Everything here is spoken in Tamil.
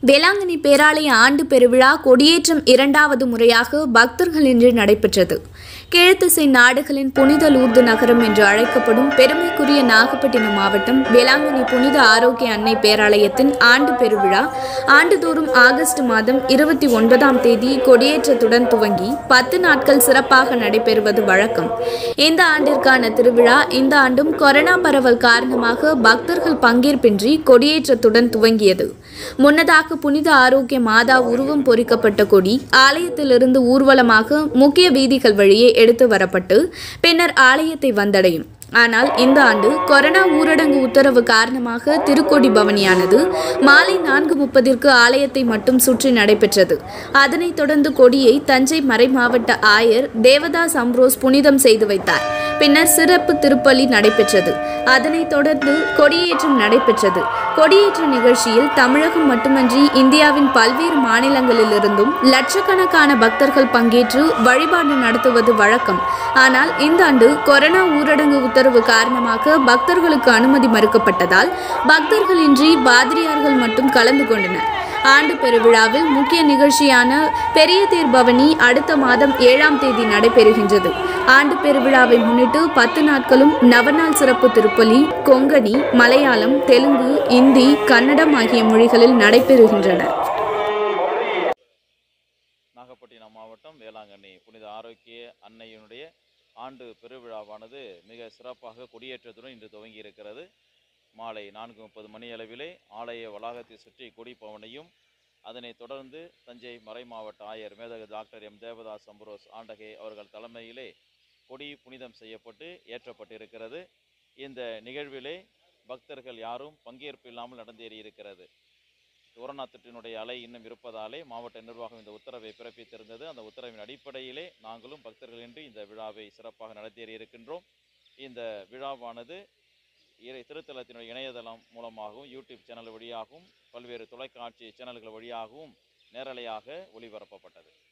வேளாங்கண்ணி பேராலய ஆண்டு பெருவிழா கொடியேற்றம் இரண்டாவது முறையாக பக்தர்களின்றி நடைபெற்றது கிழத்திசை நாடுகளின் புனித லூர்து நகரம் என்று அழைக்கப்படும் பெருமைக்குரிய நாகப்பட்டினம் மாவட்டம் வேளாங்கண்ணி புனித ஆரோக்கிய அன்னை பேராலயத்தின் ஆண்டு பெருவிழா ஆண்டுதோறும் ஆகஸ்ட் மாதம் இருபத்தி ஒன்பதாம் தேதி கொடியேற்றத்துடன் துவங்கி பத்து நாட்கள் சிறப்பாக நடைபெறுவது வழக்கம் இந்த ஆண்டிற்கான திருவிழா இந்த ஆண்டும் கொரோனா பரவல் காரணமாக பக்தர்கள் பங்கேற்பின்றி கொடியேற்றத்துடன் துவங்கியது முன்னதாக புனித ஆரோக்கிய மாதா உருவம் பொறிக்கப்பட்ட கொடி ஆலயத்திலிருந்து ஊர்வலமாக முக்கிய வீதிகள் வழியே எடுத்து வரப்பட்டு பின்னர் ஆலயத்தை வந்தடையும் ஆனால் இந்த ஆண்டு கொரோனா ஊரடங்கு உத்தரவு காரணமாக திருக்கொடி பவனியானது மாலை நான்கு முப்பதிற்கு ஆலயத்தை மட்டும் சுற்றி நடைபெற்றது அதனைத் தொடர்ந்து கொடியை தஞ்சை மறைமாவட்ட ஆயர் தேவதாஸ் அம்ரோஸ் புனிதம் செய்து வைத்தார் பின்னர் சிறப்பு திருப்பலி நடைபெற்றது அதனைத் தொடர்ந்து கொடியேற்றம் நடைபெற்றது கொடியேற்ற நிகழ்ச்சியில் தமிழகம் மட்டுமன்றி இந்தியாவின் பல்வேறு மாநிலங்களிலிருந்தும் லட்சக்கணக்கான பக்தர்கள் பங்கேற்று வழிபாடு நடத்துவது வழக்கம் ஆனால் இந்த ஆண்டு கொரோனா ஊரடங்கு உத்தரவு காரணமாக பக்தர்களுக்கு அனுமதி மறுக்கப்பட்டதால் பக்தர்களின்றி பாதிரியார்கள் மட்டும் கலந்து கொண்டனர் ஆண்டு பெருவிழாவில் முக்கிய நிகழ்ச்சியான பெரிய தேர் பவனி அடுத்த மாதம் ஏழாம் தேதி நடைபெறுகின்றது ஆண்டு பெருவிழாவை முன்னிட்டு பத்து நாட்களும் நவநாள் சிறப்பு திருப்பலி கொங்கணி மலையாளம் தெலுங்கு இந்தி கன்னடம் ஆகிய மொழிகளில் நடைபெறுகின்றன நாகப்பட்டினம் மாவட்டம் வேளாங்கண்ணி புனித ஆரோக்கிய அன்னையினுடைய ஆண்டு பெருவிழாவானது மிக சிறப்பாக கொடியேற்றத்துடன் இன்று துவங்கி இருக்கிறது மாலை நான்கு முப்பது மணி அளவிலே ஆலய வளாகத்தை சுற்றி கொடி பவனையும் அதனைத் தொடர்ந்து தஞ்சை மறைமாவட்ட ஆயர் மேதகு டாக்டர் எம் தேவதாஸ் அம்புரோஸ் ஆண்டகே அவர்கள் தலைமையிலே கொடி புனிதம் செய்யப்பட்டு ஏற்றப்பட்டிருக்கிறது இந்த நிகழ்விலே பக்தர்கள் யாரும் பங்கேற்பு இல்லாமல் நடந்தேறி இருக்கிறது கொரோனா தொற்றினுடைய அலை இன்னும் இருப்பதாலே மாவட்ட நிர்வாகம் இந்த உத்தரவை பிறப்பித்திருந்தது அந்த உத்தரவின் அடிப்படையிலே நாங்களும் பக்தர்களின்றி இந்த விழாவை சிறப்பாக நடத்தேறி இருக்கின்றோம் இந்த விழாவானது இறை திருத்தலத்தினுடைய இணையதளம் மூலமாகவும் யூடியூப் சேனல் வழியாகவும் பல்வேறு தொலைக்காட்சி சேனல்கள் வழியாகவும் நேரலையாக ஒளிபரப்பப்பட்டது